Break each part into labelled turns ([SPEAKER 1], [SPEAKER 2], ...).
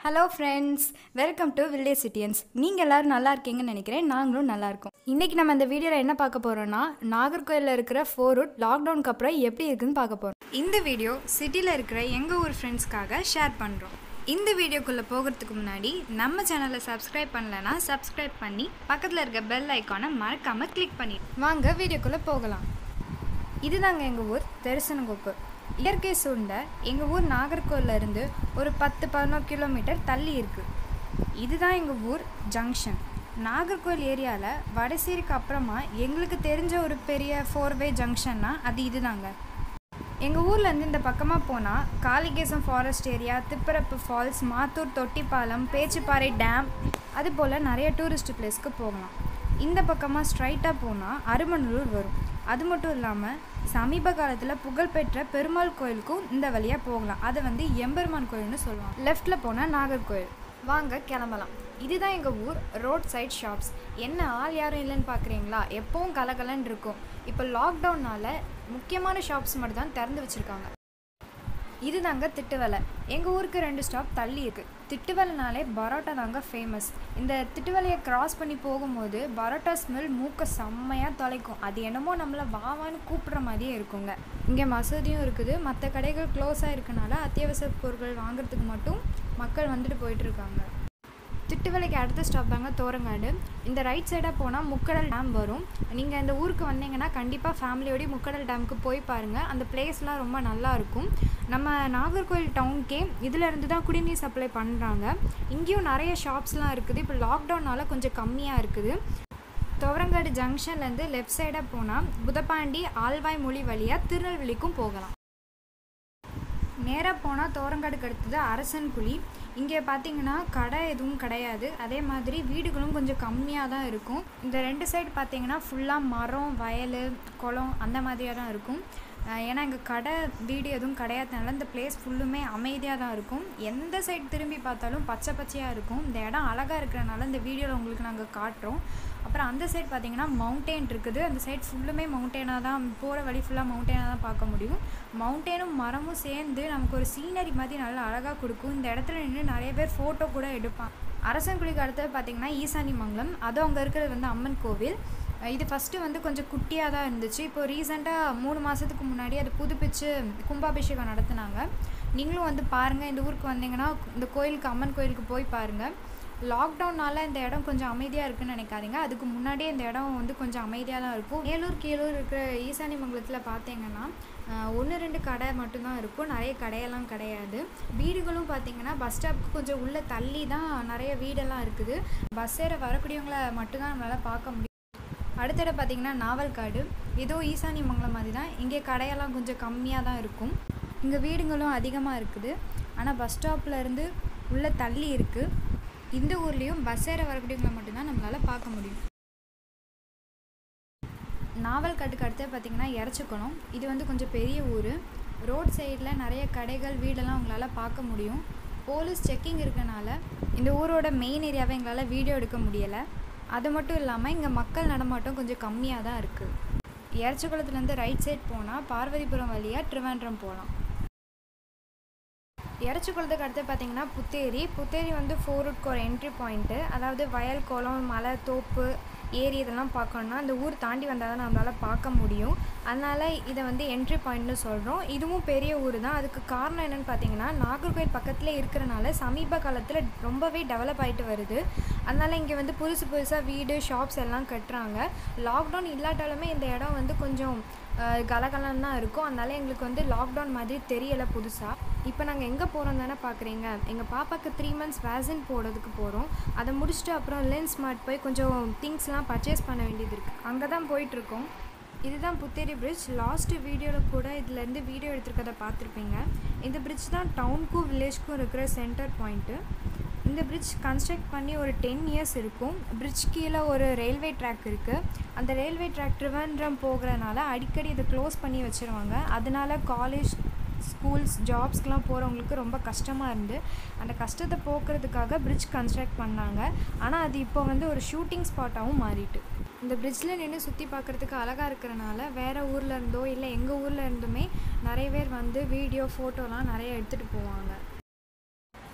[SPEAKER 1] hello friends welcome to village citizens நீங்கள் எல்லோரும் நல்லா இருக்கீங்கன்னு நினைக்கிறேன் நாங்களும் நல்லா இருக்கோம் இன்றைக்கி நம்ம இந்த வீடியோவில் என்ன பார்க்க போகிறோம்னா நாகர்கோயிலில் இருக்கிற ஃபோர்வுட் லாக்டவுனுக்கு அப்புறம் எப்படி இருக்குன்னு பார்க்க போகிறோம் இந்த வீடியோ சிட்டியில் இருக்கிற எங்கள் ஊர் ஃப்ரெண்ட்ஸ்க்காக ஷேர் பண்ணுறோம் இந்த வீடியோக்குள்ளே போகிறதுக்கு முன்னாடி நம்ம சேனலை சப்ஸ்கிரைப் பண்ணலைன்னா சப்ஸ்கிரைப் பண்ணி பக்கத்தில் இருக்க பெல் ஐக்கானை மறக்காமல் கிளிக் பண்ணி வாங்க வீடியோக்குள்ளே போகலாம் இதுதாங்க எங்கள் ஊர் தரிசனங்கோப்பு இயற்கை சூழ்ந்த எங்கள் ஊர் நாகர்கோவில்ல இருந்து ஒரு பத்து பதினோரு கிலோமீட்டர் தள்ளி இருக்குது இதுதான் எங்கள் ஊர் ஜங்ஷன் நாகர்கோவில் ஏரியாவில் வடசேரிக்கு அப்புறமா எங்களுக்கு தெரிஞ்ச ஒரு பெரிய ஃபோர்வே ஜங்ஷன்னா அது இதுதாங்க எங்கள் ஊர்லேருந்து இந்த பக்கமாக போனால் Kalikesam forest area Thirparappu falls Mathur Thottipalam Pechiparai dam அது போல் நிறைய டூரிஸ்ட் பிளேஸ்க்கு போகலாம் இந்த பக்கமாக ஸ்ட்ரைட்டாக போனால் அருமநல்லூர் வரும் அது மட்டும் இல்லாமல் சமீப காலத்தில் புகழ்பெற்ற பெருமாள் கோயிலுக்கும் இந்த வழியாக போகலாம் அதை வந்து எம்பெருமான் கோயில்னு சொல்லுவாங்க லெஃப்டில் போனால் நாகர்கோயில் வாங்க கிளம்பலாம் இதுதான் எங்கள் ஊர் ரோட் சைட் ஷாப்ஸ் என்ன ஆள் யாரும் இல்லைன்னு பார்க்குறீங்களா எப்பவும் கலகலன்னு இருக்கும் இப்போ லாக்டவுனால் முக்கியமான ஷாப்ஸ் மட்டும் தான் திறந்து வச்சுருக்காங்க இதுதாங்க திட்டுவலை எங்கள் ஊருக்கு ரெண்டு ஸ்டாப் தள்ளி இருக்குது திட்டுவலைனாலே பரோட்டா தாங்க ஃபேமஸ் இந்த திட்டுவலையை கிராஸ் பண்ணி போகும்போது பரோட்டா ஸ்மெல் மூக்கை செம்மையாக தொலைக்கும் அது என்னமோ நம்மளை வாவான்னு கூப்பிடுற மாதிரியே இருக்குங்க இங்கே மசூதியும் இருக்குது மற்ற கடைகள் க்ளோஸாக இருக்கனால அத்தியாவசிய பொருட்கள் வாங்குறதுக்கு மட்டும் மக்கள் வந்துட்டு போயிட்டுருக்காங்க திட்டுவலைக்கு அடுத்த ஸ்டாப் தாங்க தோரங்காடு இந்த ரைட் சைடாக போனால் முக்கடல் டேம் வரும் நீங்கள் இந்த ஊருக்கு வந்தீங்கன்னா கண்டிப்பாக ஃபேமிலியோடய முக்கடல் டேமுக்கு போய் பாருங்கள் அந்த பிளேஸ்லாம் ரொம்ப நல்லா இருக்கும் நம்ம நாகர்கோவில் டவுனுக்கே இதிலேருந்து தான் குடிநீர் சப்ளை பண்ணுறாங்க இங்கேயும் நிறைய ஷாப்ஸ்லாம் இருக்குது இப்போ லாக்டவுனால் கொஞ்சம் கம்மியாக இருக்குது துவரங்காடு ஜங்ஷன்லேருந்து லெஃப்ட் சைடாக போனால் புதப்பாண்டி ஆல்வாய் மொழி வழியாக திருநெல்வேலிக்கும் போகலாம் நேராக போனால் தோரங்காடுக்கு அடுத்தது அரசன் குழி இங்கே பார்த்தீங்கன்னா கடை எதுவும் கிடையாது அதே மாதிரி வீடுகளும் கொஞ்சம் கம்மியாக தான் இருக்கும் இந்த ரெண்டு சைடு பார்த்தீங்கன்னா ஃபுல்லாக மரம் வயல் குளம் அந்த மாதிரியாக தான் இருக்கும் ஏன்னா இங்கே கடை வீடு எதுவும் கிடையாதுனால இந்த பிளேஸ் ஃபுல்லுமே அமைதியாக தான் இருக்கும் எந்த சைடு திரும்பி பார்த்தாலும் பச்சை பச்சையாக இருக்கும் இந்த இடம் அழகாக இருக்கிறனால இந்த வீடியோவில் உங்களுக்கு நாங்கள் காட்டுறோம் அப்புறம் அந்த சைடு பார்த்தீங்கன்னா மவுண்டெயின் இருக்குது அந்த சைடு ஃபுல்லுமே மவுண்டெயினாக தான் போகிற வழி ஃபுல்லாக மவுண்டெயினாக தான் பார்க்க முடியும் மவுண்டெயினும் மரமும் சேர்ந்து நமக்கு ஒரு சீனரி மாதிரி நல்லா அழகாக கொடுக்கும் இந்த இடத்துல நின்று நிறைய பேர் ஃபோட்டோ கூட எடுப்பான் அரசன்குடிக்கு அடுத்தது பார்த்தீங்கன்னா ஈசானி மங்கலம் அதுவும் அங்கே இருக்கிறது வந்து அம்மன் கோவில் இது ஃபஸ்ட்டு வந்து கொஞ்சம் குட்டியாக தான் இருந்துச்சு இப்போ ரீசெண்டாக மூணு மாதத்துக்கு முன்னாடி அதை புதுப்பிச்சு கும்பாபிஷேகம் நடத்துனாங்க நீங்களும் வந்து பாருங்கள் இந்த ஊருக்கு வந்தீங்கன்னா இந்த கோயிலுக்கு அம்மன் கோயிலுக்கு போய் பாருங்கள் லாக்டவுனால் இந்த இடம் கொஞ்சம் அமைதியாக இருக்குன்னு நினைக்காதீங்க அதுக்கு முன்னாடியே இந்த இடம் வந்து கொஞ்சம் அமைதியாக தான் இருக்கும் மேலூர் கீழூர் இருக்கிற ஈசானி மங்கலத்தில் பார்த்தீங்கன்னா ஒன்று ரெண்டு கடை மட்டும்தான் இருக்கும் நிறைய கடையெல்லாம் கிடையாது வீடுகளும் பார்த்தீங்கன்னா பஸ் ஸ்டாப்புக்கு கொஞ்சம் உள்ளே தள்ளி தான் நிறைய வீடெல்லாம் இருக்குது பஸ் ஏற வரக்கூடியவங்களை மட்டும்தான் நம்மளால் பார்க்க முடியும் அடுத்த இடம் பார்த்தீங்கன்னா நாவல்காடு ஏதோ ஈசானி மங்கலம் மாதிரி தான் இங்கே கடையெல்லாம் கொஞ்சம் கம்மியாக தான் இருக்கும் இங்கே வீடுங்களும் அதிகமாக இருக்குது ஆனால் பஸ் ஸ்டாப்பில் இருந்து உள்ளே தள்ளி இருக்குது இந்த ஊர்லேயும் பஸ் ஏற வரக்கூடியவங்களை மட்டும்தான் நம்மளால் பார்க்க முடியும் நாவல் கட்டுக்கு அடுத்து பார்த்திங்கன்னா இறச்சிக்குளம் இது வந்து கொஞ்சம் பெரிய ஊர் ரோட் சைடில் நிறைய கடைகள் வீடெல்லாம் உங்களால் பார்க்க முடியும் போலீஸ் செக்கிங் இருக்கனால இந்த ஊரோட மெயின் ஏரியாவை எங்களால் வீடியோ எடுக்க முடியலை அது மட்டும் இல்லாமல் இங்கே மக்கள் நடமாட்டம் கொஞ்சம் கம்மியாக தான் இருக்குது இறச்சிக்குளத்துலேருந்து ரைட் சைட் போனால் பார்வதிபுரம் வழியாக ட்ரிவாண்ட்ரம் போகலாம் இறச்சிக்குளத்துக்கு அடுத்து பார்த்தீங்கன்னா புத்தேரி புத்தேரி வந்து ஃபோர் ரூட்க்கு ஒரு என்ட்ரி பாயிண்ட்டு அதாவது வயல் குளம் மலை தோப்பு ஏரி இதெல்லாம் பார்க்கணுன்னா அந்த ஊர் தாண்டி வந்தால் தான் நம்மளால் பார்க்க முடியும் அதனால் இதை வந்து என்ட்ரி பாயிண்ட்னு சொல்கிறோம் இதுவும் பெரிய ஊர் தான் அதுக்கு காரணம் என்னென்னு பார்த்தீங்கன்னா நாகர்கோவில் பக்கத்தில் இருக்கிறனால சமீப காலத்தில் ரொம்பவே டெவலப் ஆகிட்டு வருது அதனால் இங்கே வந்து புதுசு புதுசாக வீடு ஷாப்ஸ் எல்லாம் கட்டுறாங்க லாக்டவுன் இல்லாட்டாலுமே இந்த இடம் வந்து கொஞ்சம் கலகலன்னு தான் இருக்கும் அதனால எங்களுக்கு வந்து லாக்டவுன் மாதிரி தெரியலை புதுசாக இப்போ நாங்கள் எங்கே போகிறோம் தானே பார்க்குறீங்க எங்கள் பாப்பாவுக்கு த்ரீ மந்த்ஸ் வேக்சின் போடுறதுக்கு போகிறோம் அதை முடிச்சுட்டு அப்புறம் லென்ஸ் ஸ்மார்ட் போய் கொஞ்சம் திங்ஸ்லாம் பர்ச்சேஸ் பண்ண வேண்டியது இருக்குது அங்கே தான் போயிட்டுருக்கோம் இதுதான் புத்தேரி பிரிட்ஜ் லாஸ்ட்டு வீடியோவில் கூட இதுலேருந்து வீடியோ எடுத்துருக்கதை பார்த்துருப்பீங்க இந்த பிரிட்ஜ் தான் டவுனுக்கும் வில்லேஜ்க்கும் இருக்கிற சென்டர் பாயிண்ட்டு இந்த பிரிட்ஜ் கன்ஸ்ட்ரக்ட் பண்ணி ஒரு டென் இயர்ஸ் இருக்கும் பிரிட்ஜ் கீழே ஒரு ரயில்வே ட்ராக் இருக்குது அந்த ரயில்வே ட்ராக் ட்ரிவாண்ட்ரம் போகிறனால அடிக்கடி இதை க்ளோஸ் பண்ணி வச்சுருவாங்க அதனால காலேஜ் ஸ்கூல்ஸ் ஜாப்ஸ்க்கெலாம் போகிறவங்களுக்கு ரொம்ப கஷ்டமாக இருந்து அந்த கஷ்டத்தை போக்குறதுக்காக பிரிட்ஜ் கன்ஸ்ட்ரக்ட் பண்ணாங்க ஆனால் அது இப்போ வந்து ஒரு ஷூட்டிங் ஸ்பாட்டாகவும் மாறிட்டு இந்த பிரிட்ஜில் நின்று சுற்றி பார்க்குறதுக்கு அழகாக இருக்கிறனால வேறு ஊரில் இருந்தோ இல்லை எங்கள் ஊரில் இருந்துமே நிறைய பேர் வந்து வீடியோ ஃபோட்டோலாம் நிறைய எடுத்துகிட்டு போவாங்க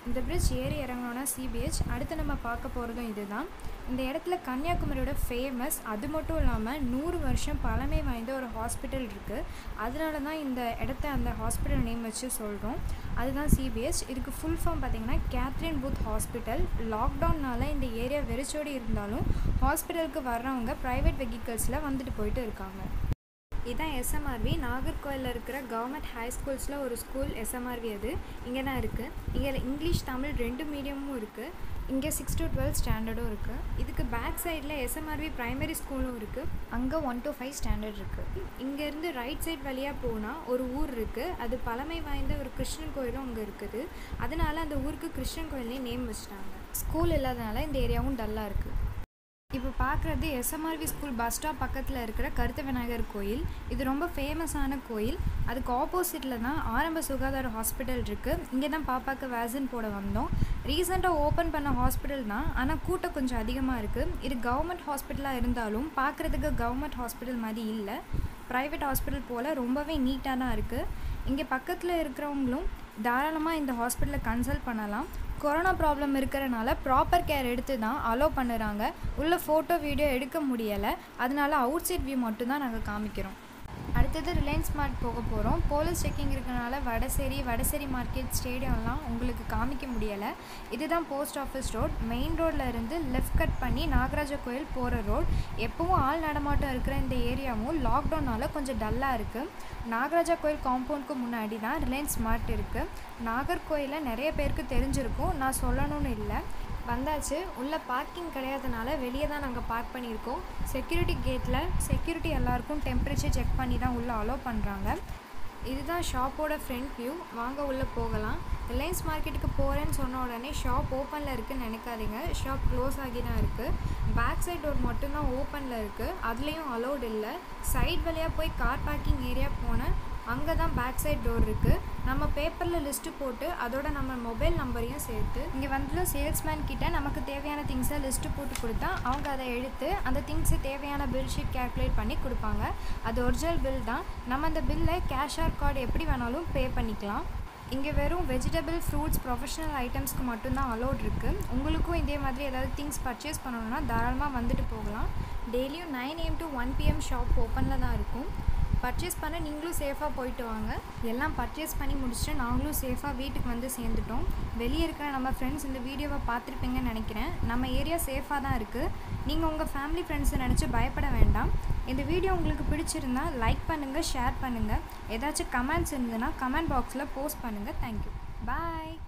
[SPEAKER 1] இந்த பிரிட்ஜ் ஏறி இறங்கணுன்னா சிபிஹெச் அடுத்து நம்ம பார்க்க போகிறதும் இதுதான் இந்த இடத்துல கன்னியாகுமரியோட ஃபேமஸ் அது மட்டும் இல்லாமல் நூறு வருஷம் பழமை வாய்ந்த ஒரு ஹாஸ்பிட்டல் இருக்குது அதனால தான் இந்த இடத்த அந்த ஹாஸ்பிட்டல் நேம் வச்சு சொல்கிறோம் அதுதான் சிபிஹெச் இதுக்கு ஃபுல் ஃபார்ம் பார்த்திங்கன்னா கேத்ரின் பூத் ஹாஸ்பிட்டல் லாக்டவுன்னால் இந்த ஏரியா வெறிச்சோடி இருந்தாலும் ஹாஸ்பிட்டலுக்கு வர்றவங்க ப்ரைவேட் வெஹிக்கல்ஸில் வந்துட்டு போயிட்டு இருக்காங்க இதுதான் எஸ்எம்ஆர்வி நாகர்கோயிலில் இருக்கிற கவர்மெண்ட் ஹை ஸ்கூல்ஸில் ஒரு ஸ்கூல் எஸ்எம்ஆர்வி அது இங்கே தான் இருக்குது இங்கே இங்கிலீஷ் தமிழ் ரெண்டு மீடியமும் இருக்குது இங்கே சிக்ஸ் டு டுவெல் ஸ்டாண்டர்டும் இருக்குது இதுக்கு பேக் சைடில் எஸ்எம்ஆர்வி ப்ரைமரி ஸ்கூலும் இருக்குது அங்கே ஒன் டு ஃபைவ் ஸ்டாண்டர்ட் இருக்குது இங்கேருந்து ரைட் சைட் வழியாக போனால் ஒரு ஊர் இருக்குது அது பழமை வாய்ந்த ஒரு கிருஷ்ணன் கோயிலும் அங்கே இருக்குது அதனால அந்த ஊருக்கு கிருஷ்ணன் கோயிலே நேம் வச்சுட்டாங்க ஸ்கூல் இல்லாதனால இந்த ஏரியாவும் டல்லாக இருக்குது இப்போ பார்க்குறது எஸ்எம்ஆர்வி ஸ்கூல் பஸ் ஸ்டாப் பக்கத்தில் இருக்கிற கருத்த விநாயகர் கோயில் இது ரொம்ப ஃபேமஸான கோயில் அதுக்கு ஆப்போசிட்டில் தான் ஆரம்ப சுகாதார ஹாஸ்பிட்டல் இருக்குது இங்கே தான் பாப்பாவுக்கு வேக்சின் போட வந்தோம் ரீசெண்டாக ஓப்பன் பண்ண ஹாஸ்பிட்டல் தான் ஆனால் கூட்டம் கொஞ்சம் அதிகமாக இருக்குது இது கவர்மெண்ட் ஹாஸ்பிட்டலாக இருந்தாலும் பார்க்குறதுக்கு கவர்மெண்ட் ஹாஸ்பிட்டல் மாதிரி இல்லை ப்ரைவேட் ஹாஸ்பிட்டல் போல் ரொம்பவே நீட்டாக தான் இருக்குது இங்கே பக்கத்தில் இருக்கிறவங்களும் தாராளமாக இந்த ஹாஸ்பிட்டலில் கன்சல்ட் பண்ணலாம் கொரோனா ப்ராப்ளம் இருக்கிறனால ப்ராப்பர் கேர் எடுத்து தான் அலோவ் பண்ணுறாங்க உள்ள ஃபோட்டோ வீடியோ எடுக்க முடியலை அதனால அவுட் சைட் வியூ மட்டும்தான் நாங்கள் காமிக்கிறோம் அடுத்தது ரிலையன்ஸ் மார்ட் போக போகிறோம் போலீஸ் செக்கிங் இருக்கனால வடசேரி வடசேரி மார்க்கெட் ஸ்டேடியம்லாம் உங்களுக்கு காமிக்க முடியலை இதுதான் போஸ்ட் ஆஃபீஸ் ரோட் மெயின் ரோட்டில் இருந்து லெஃப்ட் கட் பண்ணி நாகராஜ கோயில் போகிற ரோட் எப்பவும் ஆள் நடமாட்டம் இருக்கிற இந்த ஏரியாவும் லாக்டவுனால் கொஞ்சம் டல்லாக இருக்குது நாகராஜா கோயில் காம்பவுண்டுக்கு முன்னாடி தான் ரிலையன்ஸ் மார்ட் இருக்குது நாகர்கோயிலில் நிறைய பேருக்கு தெரிஞ்சிருக்கும் நான் சொல்லணும்னு இல்லை வந்தாச்சு உள்ளே பார்க்கிங் கிடையாதனால வெளியே தான் நாங்கள் பார்க் பண்ணியிருக்கோம் செக்யூரிட்டி கேட்டில் செக்யூரிட்டி எல்லாருக்கும் டெம்பரேச்சர் செக் பண்ணி தான் உள்ளே அலோவ் பண்ணுறாங்க இதுதான் ஷாப்போட ஃப்ரண்ட் வியூ வாங்க உள்ளே போகலாம் ரிலையன்ஸ் மார்க்கெட்டுக்கு போகிறேன்னு சொன்ன உடனே ஷாப் ஓப்பனில் இருக்குதுன்னு நினைக்காதீங்க ஷாப் க்ளோஸ் ஆகி தான் இருக்குது பேக் சைட் டோர் மட்டும்தான் ஓப்பனில் இருக்குது அதுலேயும் அலோடு இல்லை சைட் வழியாக போய் கார் பார்க்கிங் ஏரியா போனேன் அங்கே தான் பேக் சைட் டோர் இருக்குது நம்ம பேப்பரில் லிஸ்ட்டு போட்டு அதோட நம்ம மொபைல் நம்பரையும் சேர்த்து இங்கே வந்து சேல்ஸ்மேன் கிட்ட நமக்கு தேவையான திங்ஸை லிஸ்ட்டு போட்டு கொடுத்தா அவங்க அதை எடுத்து அந்த திங்ஸை தேவையான பில் ஷீட் கேல்குலேட் பண்ணி கொடுப்பாங்க அது ஒரிஜினல் பில் தான் நம்ம அந்த பில்லை கேஷ் ஆர் கார்டு எப்படி வேணாலும் பே பண்ணிக்கலாம் இங்கே வெறும் வெஜிடபிள் ஃப்ரூட்ஸ் ப்ரொஃபஷனல் ஐட்டம்ஸ்க்கு மட்டும்தான் அலோட் இருக்குது உங்களுக்கும் இதே மாதிரி ஏதாவது திங்ஸ் பர்ச்சேஸ் பண்ணணுன்னா தாராளமாக வந்துட்டு போகலாம் டெய்லியும் nine AM to one PM shop ஓப்பனில் தான் இருக்கும் பர்ச்சேஸ் பண்ண நீங்களும் சேஃபாக போயிட்டு வாங்க எல்லாம் பர்ச்சேஸ் பண்ணி முடிச்சுட்டு நாங்களும் சேஃபாக வீட்டுக்கு வந்து சேர்ந்துட்டோம் வெளியே இருக்கிற நம்ம ஃப்ரெண்ட்ஸ் இந்த வீடியோவை பார்த்துருப்பீங்கன்னு நினைக்கிறேன் நம்ம ஏரியா சேஃபாக தான் இருக்குது நீங்கள் உங்கள் ஃபேமிலி ஃப்ரெண்ட்ஸை நினச்சி பயப்பட வேண்டாம் இந்த வீடியோ உங்களுக்கு பிடிச்சிருந்தா லைக் பண்ணுங்கள் ஷேர் பண்ணுங்கள் ஏதாச்சும் கமெண்ட்ஸ் இருந்ததுன்னா கமெண்ட் பாக்ஸில் போஸ்ட் பண்ணுங்கள் தேங்க்யூ பாய்